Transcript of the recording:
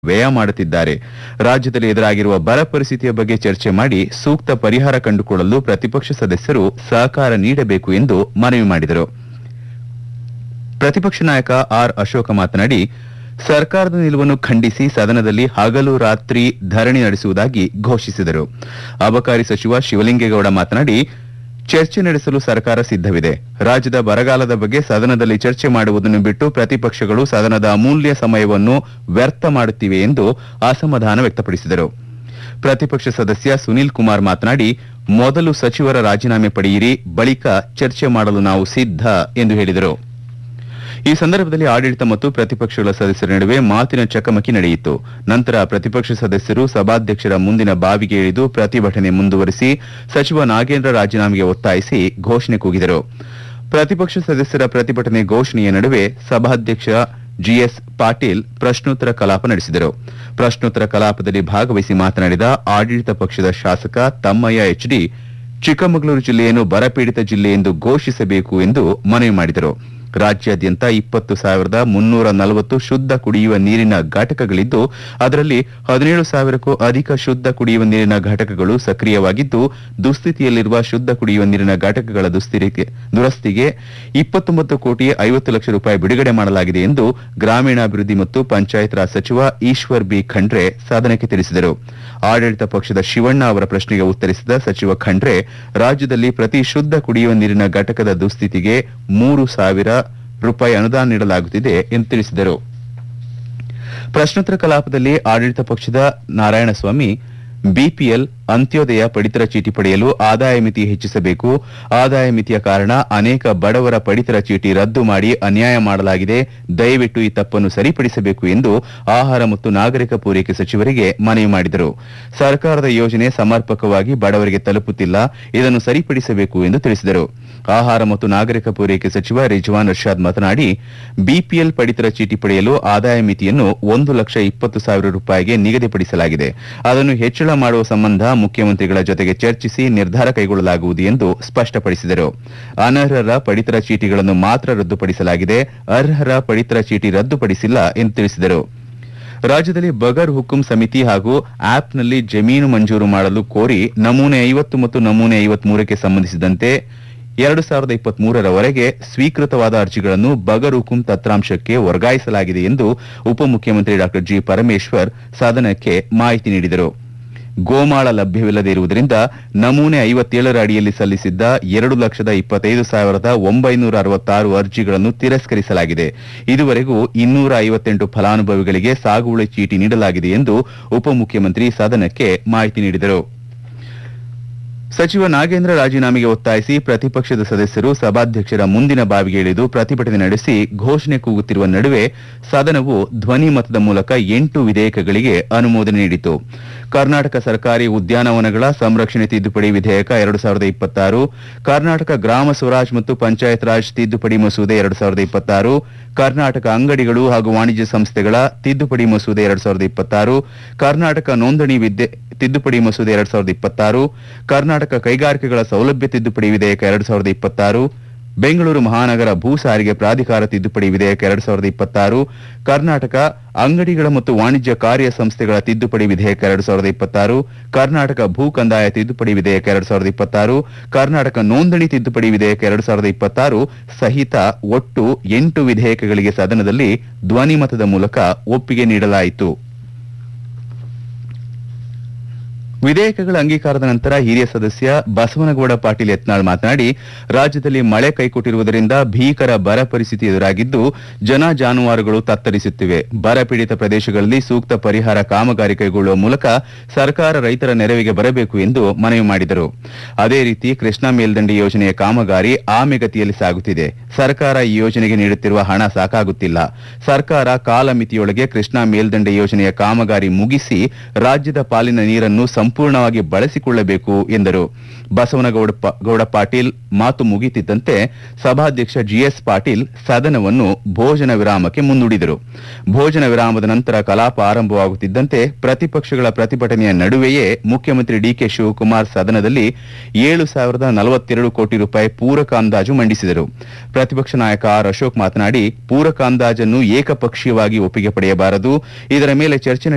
ವ್ಯಯ ಮಾಡುತ್ತಿದ್ದಾರೆ ರಾಜ್ಯದಲ್ಲಿ ಎದುರಾಗಿರುವ ಬರ ಪರಿಸ್ಥಿತಿಯ ಬಗ್ಗೆ ಚರ್ಚೆ ಮಾಡಿ ಸೂಕ್ತ ಪರಿಹಾರ ಕಂಡುಕೊಳ್ಳಲು ಪ್ರತಿಪಕ್ಷ ಸದಸ್ಯರು ಸಹಕಾರ ನೀಡಬೇಕು ಎಂದು ಮನವಿ ಮಾಡಿದರು ಪ್ರತಿಪಕ್ಷ ನಾಯಕ ಆರ್ ಅಶೋಕ ಮಾತನಾಡಿ ಸರ್ಕಾರದ ನಿಲುವನ್ನು ಖಂಡಿಸಿ ಸದನದಲ್ಲಿ ಹಗಲು ರಾತ್ರಿ ಧರಣಿ ನಡೆಸುವುದಾಗಿ ಘೋಷಿಸಿದರು ಅಬಕಾರಿ ಸಚಿವ ಶಿವಲಿಂಗೇಗೌಡ ಮಾತನಾಡಿ ಚರ್ಚೆ ನಡೆಸಲು ಸರ್ಕಾರ ಸಿದ್ದವಿದೆ ರಾಜ್ಯದ ಬರಗಾಲದ ಬಗ್ಗೆ ಸದನದಲ್ಲಿ ಚರ್ಚೆ ಮಾಡುವುದನ್ನು ಬಿಟ್ಟು ಪ್ರತಿಪಕ್ಷಗಳು ಸದನದ ಅಮೂಲ್ಯ ಸಮಯವನ್ನು ವ್ಯರ್ಥ ಮಾಡುತ್ತಿವೆ ಎಂದು ಅಸಮಾಧಾನ ವ್ಯಕ್ತಪಡಿಸಿದರು ಪ್ರತಿಪಕ್ಷ ಸದಸ್ಯ ಸುನೀಲ್ ಕುಮಾರ್ ಮಾತನಾಡಿ ಮೊದಲು ಸಚಿವರ ರಾಜೀನಾಮೆ ಪಡೆಯಿರಿ ಬಳಿಕ ಚರ್ಚೆ ಮಾಡಲು ನಾವು ಸಿದ್ಧ ಎಂದು ಹೇಳಿದರು ಈ ಸಂದರ್ಭದಲ್ಲಿ ಆಡಳಿತ ಮತ್ತು ಪ್ರತಿಪಕ್ಷಗಳ ಸದಸ್ಯರ ನಡುವೆ ಮಾತಿನ ಚಕಮಕಿ ನಡೆಯಿತು ನಂತರ ಪ್ರತಿಪಕ್ಷ ಸದಸ್ಯರು ಸಭಾಧ್ಯಕ್ಷರ ಮುಂದಿನ ಬಾವಿಗೆ ಇಳಿದು ಪ್ರತಿಭಟನೆ ಮುಂದುವರಿಸಿ ಸಚಿವ ನಾಗೇಂದ್ರ ರಾಜೀನಾಮೆಗೆ ಒತ್ತಾಯಿಸಿ ಘೋಷಣೆ ಕೂಗಿದರು ಪ್ರತಿಪಕ್ಷ ಸದಸ್ಯರ ಪ್ರತಿಭಟನೆ ಘೋಷಣೆಯ ನಡುವೆ ಸಭಾಧ್ಯಕ್ಷ ಜಿಎಸ್ ಪಾಟೀಲ್ ಪ್ರಶ್ನೋತ್ತರ ಕಲಾಪ ನಡೆಸಿದರು ಪ್ರಶ್ನೋತ್ತರ ಕಲಾಪದಲ್ಲಿ ಭಾಗವಹಿಸಿ ಮಾತನಾಡಿದ ಆಡಳಿತ ಪಕ್ಷದ ಶಾಸಕ ತಮ್ಮಯ್ಯ ಎಚ್ಡಿ ಚಿಕ್ಕಮಗಳೂರು ಜಿಲ್ಲೆಯನ್ನು ಬರಪೀಡಿತ ಜಿಲ್ಲೆ ಎಂದು ಘೋಷಿಸಬೇಕು ಎಂದು ಮನವಿ ಮಾಡಿದರು ರಾಜ್ಯಾದ್ಯಂತ ಇಪ್ಪತ್ತು ಸಾವಿರದ ಮುನ್ನೂರ ನಲವತ್ತು ಶುದ್ಧ ಕುಡಿಯುವ ನೀರಿನ ಘಟಕಗಳಿದ್ದು ಅದರಲ್ಲಿ ಹದಿನೇಳು ಸಾವಿರಕ್ಕೂ ಅಧಿಕ ಶುದ್ಧ ಕುಡಿಯುವ ನೀರಿನ ಘಟಕಗಳು ಸಕ್ರಿಯವಾಗಿದ್ದು ದುಸ್ಥಿತಿಯಲ್ಲಿರುವ ಶುದ್ಧ ಕುಡಿಯುವ ನೀರಿನ ಘಟಕಗಳ ದುಸ್ಥಿತಿಗೆ ದುರಸ್ತಿಗೆ ಇಪ್ಪತ್ತೊಂಬತ್ತು ಕೋಟಿ ಐವತ್ತು ಲಕ್ಷ ರೂಪಾಯಿ ಬಿಡುಗಡೆ ಮಾಡಲಾಗಿದೆ ಎಂದು ಗ್ರಾಮೀಣಾಭಿವೃದ್ಧಿ ಮತ್ತು ಪಂಚಾಯತ್ ರಾಜ್ ಸಚಿವ ಈಶ್ವರ್ ಬಿ ಖಂಡ್ರೆ ಸದನಕ್ಕೆ ತಿಳಿಸಿದರು ಆಡಳಿತ ಪಕ್ಷದ ಶಿವಣ್ಣ ಅವರ ಪ್ರಶ್ನೆಗೆ ಉತ್ತರಿಸಿದ ಸಚಿವ ಖಂಡ್ರೆ ರಾಜ್ಯದಲ್ಲಿ ಪ್ರತಿ ಶುದ್ಧ ಕುಡಿಯುವ ನೀರಿನ ಘಟಕದ ದುಸ್ಥಿತಿಗೆ ಮೂರು ಸಾವಿರ ರೂಪಾಯಿ ಅನುದಾನ ನೀಡಲಾಗುತ್ತಿದೆ ಎಂದು ತಿಳಿಸಿದರು ಪ್ರಶ್ನೋತ್ತರ ಕಲಾಪದಲ್ಲಿ ಆಡಳಿತ ಪಕ್ಷದ ನಾರಾಯಣಸ್ವಾಮಿ ಬಿಪಿಎಲ್ ಅಂತ್ಯೋದಯ ಪಡಿತರ ಚೀಟಿ ಪಡೆಯಲು ಆದಾಯ ಮಿತಿ ಹೆಚ್ಚಿಸಬೇಕು ಆದಾಯ ಮಿತಿಯ ಕಾರಣ ಅನೇಕ ಬಡವರ ಪಡಿತರ ಚೀಟಿ ರದ್ದು ಮಾಡಿ ಅನ್ಯಾಯ ಮಾಡಲಾಗಿದೆ ದಯವಿಟ್ಟು ಈ ತಪ್ಪನ್ನು ಸರಿಪಡಿಸಬೇಕು ಎಂದು ಆಹಾರ ಮತ್ತು ನಾಗರಿಕ ಪೂರೈಕೆ ಸಚಿವರಿಗೆ ಮನವಿ ಮಾಡಿದರು ಸರ್ಕಾರದ ಯೋಜನೆ ಸಮರ್ಪಕವಾಗಿ ಬಡವರಿಗೆ ತಲುಪುತ್ತಿಲ್ಲ ಇದನ್ನು ಸರಿಪಡಿಸಬೇಕು ಎಂದು ತಿಳಿಸಿದರು ಆಹಾರ ಮತ್ತು ನಾಗರಿಕ ಪೂರೈಕೆ ಸಚಿವ ರಿಜ್ವಾನ್ ಅರ್ಷಾದ್ ಮಾತನಾಡಿ ಬಿಪಿಎಲ್ ಪಡಿತರ ಚೀಟಿ ಪಡೆಯಲು ಆದಾಯ ಮಿತಿಯನ್ನು ಒಂದು ಲಕ್ಷ ಇಪ್ಪತ್ತು ಸಾವಿರ ರೂಪಾಯಿಗೆ ನಿಗದಿಪಡಿಸಲಾಗಿದೆ ಅದನ್ನು ಹೆಚ್ಚಳ ಮಾಡುವ ಸಂಬಂಧ ಮುಖ್ಯಮಂತ್ರಿಗಳ ಜೊತೆಗೆ ಚರ್ಚಿಸಿ ನಿರ್ಧಾರ ಕೈಗೊಳ್ಳಲಾಗುವುದು ಎಂದು ಸ್ಪಷ್ಟಪಡಿಸಿದರು ಅನರ್ಹರ ಪಡಿತರ ಚೀಟಿಗಳನ್ನು ಮಾತ್ರ ರದ್ದುಪಡಿಸಲಾಗಿದೆ ಅರ್ಹರ ಪಡಿತರ ಚೀಟಿ ರದ್ದುಪಡಿಸಿಲ್ಲ ಎಂದು ತಿಳಿಸಿದರು ರಾಜ್ಯದಲ್ಲಿ ಬಗರ್ ಹುಕುಂ ಸಮಿತಿ ಹಾಗೂ ಆಪ್ನಲ್ಲಿ ಜಮೀನು ಮಂಜೂರು ಮಾಡಲು ಕೋರಿ ನಮೂನೆ ಐವತ್ತು ಮತ್ತು ನಮೂನೆ ಐವತ್ಮೂರಕ್ಕೆ ಸಂಬಂಧಿಸಿದಂತೆ ಎರಡು ಸಾವಿರದ ಇಪ್ಪತ್ಮೂರರವರೆಗೆ ಸ್ವೀಕೃತವಾದ ಅರ್ಜಿಗಳನ್ನು ಬಗರ್ ಹುಕುಂ ತತ್ರಾಂಶಕ್ಕೆ ವರ್ಗಾಯಿಸಲಾಗಿದೆ ಎಂದು ಉಪಮುಖ್ಯಮಂತ್ರಿ ಡಾ ಜಿ ಪರಮೇಶ್ವರ್ ಸದನಕ್ಕೆ ಮಾಹಿತಿ ನೀಡಿದರು ಗೋಮಾಳ ಲಭ್ಯವಿಲ್ಲದೆ ಇರುವುದರಿಂದ ನಮೂನೆ ಐವತ್ತೇಳರ ಅಡಿಯಲ್ಲಿ ಸಲ್ಲಿಸಿದ್ದ ಎರಡು ಲಕ್ಷದ ಇಪ್ಪತ್ತೈದು ಸಾವಿರದ ಒಂಬೈನೂರ ಅರವತ್ತಾರು ಅರ್ಜಿಗಳನ್ನು ತಿರಸ್ಕರಿಸಲಾಗಿದೆ ಇದುವರೆಗೂ ಇನ್ನೂರ ಐವತ್ತೆಂಟು ಫಲಾನುಭವಿಗಳಿಗೆ ಸಾಗುವಳಿ ಚೀಟಿ ನೀಡಲಾಗಿದೆ ಎಂದು ಉಪಮುಖ್ಯಮಂತ್ರಿ ಸದನಕ್ಕೆ ಮಾಹಿತಿ ನೀಡಿದರು ಸಚಿವ ನಾಗೇಂದ್ರ ರಾಜೀನಾಮೆಗೆ ಒತ್ತಾಯಿಸಿ ಪ್ರತಿಪಕ್ಷದ ಸದಸ್ಯರು ಸಭಾಧ್ಯಕ್ಷರ ಮುಂದಿನ ಬಾವಿಗೆ ಇಳಿದು ಪ್ರತಿಭಟನೆ ನಡೆಸಿ ಘೋಷಣೆ ಕೂಗುತ್ತಿರುವ ನಡುವೆ ಸದನವು ಧ್ವನಿ ಮತದ ಮೂಲಕ ಎಂಟು ವಿಧೇಯಕಗಳಿಗೆ ಅನುಮೋದನೆ ನೀಡಿತು ಕರ್ನಾಟಕ ಸರ್ಕಾರಿ ಉದ್ಯಾನವನಗಳ ಸಂರಕ್ಷಣೆ ತಿದ್ದುಪಡಿ ವಿಧೇಯಕ ಎರಡು ಸಾವಿರದ ಇಪ್ಪತ್ತಾರು ಕರ್ನಾಟಕ ಗ್ರಾಮ ಸ್ವರಾಜ್ ಮತ್ತು ಪಂಚಾಯತ್ ರಾಜ್ ತಿದ್ದುಪಡಿ ಮಸೂದೆ ಎರಡು ಸಾವಿರದ ಇಪ್ಪತ್ತಾರು ಕರ್ನಾಟಕ ಅಂಗಡಿಗಳು ಹಾಗೂ ವಾಣಿಜ್ಯ ಸಂಸ್ಥೆಗಳ ತಿದ್ದುಪಡಿ ಮಸೂದೆ ಎರಡು ಸಾವಿರದ ಇಪ್ಪತ್ತಾರು ಕರ್ನಾಟಕ ನೋಂದಣಿ ವಿದ್ಯೆ ತಿದ್ದುಪಡಿ ಮಸೂದೆ ಎರಡ್ ಸಾವಿರದ ಇಪ್ಪತ್ತಾರು ಕರ್ನಾಟಕ ಕೈಗಾರಿಕೆಗಳ ಸೌಲಭ್ಯ ತಿದ್ದುಪಡಿ ವಿಧೇಯಕ ಎರಡ್ ಸಾವಿರದ ಇಪ್ಪತ್ತಾರು ಬೆಂಗಳೂರು ಮಹಾನಗರ ಭೂ ಸಾರಿಗೆ ಪ್ರಾಧಿಕಾರ ತಿದ್ದುಪಡಿ ವಿಧೇಯಕ ಎರಡ್ ಸಾವಿರದ ಇಪ್ಪತ್ತಾರು ಕರ್ನಾಟಕ ಅಂಗಡಿಗಳ ಮತ್ತು ವಾಣಿಜ್ಯ ಕಾರ್ಯ ಸಂಸ್ಥೆಗಳ ತಿದ್ದುಪಡಿ ವಿಧೇಯಕ ಎರಡ್ ಸಾವಿರದ ಇಪ್ಪತ್ತಾರು ಕರ್ನಾಟಕ ಭೂ ಕಂದಾಯ ತಿದ್ದುಪಡಿ ವಿಧೇಯಕ ಎರಡ್ ಸಾವಿರದ ಇಪ್ಪತ್ತಾರು ಕರ್ನಾಟಕ ನೋಂದಣಿ ತಿದ್ದುಪಡಿ ವಿಧೇಯಕ ಎರಡ್ ಸಾವಿರದ ಇಪ್ಪತ್ತಾರು ಸಹಿತ ಒಟ್ಟು ಎಂಟು ವಿಧೇಯಕಗಳಿಗೆ ಸದನದಲ್ಲಿ ಧ್ವನಿಮತದ ಮೂಲಕ ಒಪ್ಪಿಗೆ ನೀಡಲಾಯಿತು ವಿಧೇಯಕಗಳ ಅಂಗೀಕಾರದ ನಂತರ ಹಿರಿಯ ಸದಸ್ಯ ಬಸವನಗೌಡ ಪಾಟೀಲ್ ಯತ್ನಾಳ್ ಮಾತನಾಡಿ ರಾಜ್ಯದಲ್ಲಿ ಮಳೆ ಕೈಕೊಟ್ಟಿರುವುದರಿಂದ ಭೀಕರ ಬರ ಪರಿಸ್ಥಿತಿ ಎದುರಾಗಿದ್ದು ಜನ ಜಾನುವಾರುಗಳು ತತ್ತರಿಸುತ್ತಿವೆ ಬರ ಪೀಡಿತ ಪ್ರದೇಶಗಳಲ್ಲಿ ಸೂಕ್ತ ಪರಿಹಾರ ಕಾಮಗಾರಿ ಕೈಗೊಳ್ಳುವ ಮೂಲಕ ಸರ್ಕಾರ ರೈತರ ನೆರವಿಗೆ ಬರಬೇಕು ಎಂದು ಮನವಿ ಮಾಡಿದರು ಅದೇ ರೀತಿ ಕೃಷ್ಣಾ ಮೇಲ್ದಂಡೆ ಯೋಜನೆಯ ಕಾಮಗಾರಿ ಆಮೆಗತಿಯಲ್ಲಿ ಸಾಗುತ್ತಿದೆ ಸರ್ಕಾರ ಈ ಯೋಜನೆಗೆ ನೀಡುತ್ತಿರುವ ಹಣ ಸಾಕಾಗುತ್ತಿಲ್ಲ ಸರ್ಕಾರ ಕಾಲಮಿತಿಯೊಳಗೆ ಕೃಷ್ಣಾ ಮೇಲ್ದಂಡೆ ಯೋಜನೆಯ ಕಾಮಗಾರಿ ಮುಗಿಸಿ ರಾಜ್ಯದ ಪಾಲಿನ ನೀರನ್ನು ಸಂಪೂರ್ಣವಾಗಿ ಬಳಸಿಕೊಳ್ಳಬೇಕು ಎಂದರು ಬಸವನಗೌಡ ಪ- ಗೌಡ ಪಾಟೀಲ್ ಮಾತು ಮುಗಿತಿದ್ದಂತೆ ಸಭಾಧ್ಯಕ್ಷ ಜಿಎಸ್ ಪಾಟೀಲ್ ಸದನವನ್ನು ಭೋಜನ ವಿರಾಮಕ್ಕೆ ಮುಂದೂಡಿದರು ಭೋಜನ ವಿರಾಮದ ನಂತರ ಕಲಾಪ ಆರಂಭವಾಗುತ್ತಿದ್ದಂತೆ ಪ್ರತಿಪಕ್ಷಗಳ ಪ್ರತಿಭಟನೆಯ ನಡುವೆಯೇ ಮುಖ್ಯಮಂತ್ರಿ ಡಿಕೆ ಶಿವಕುಮಾರ್ ಸದನದಲ್ಲಿ ಏಳು ಸಾವಿರದ ನಲವತ್ತೆರಡು ಕೋಟಿ ರೂಪಾಯಿ ಪೂರಕ ಅಂದಾಜು ಮಂಡಿಸಿದರು ಪ್ರತಿಪಕ್ಷ ನಾಯಕ ಆರ್ ಅಶೋಕ್ ಮಾತನಾಡಿ ಪೂರಕ ಅಂದಾಜನ್ನು ಏಕಪಕ್ಷೀಯವಾಗಿ ಒಪ್ಪಿಗೆ ಪಡೆಯಬಾರದು ಇದರ ಮೇಲೆ ಚರ್ಚೆ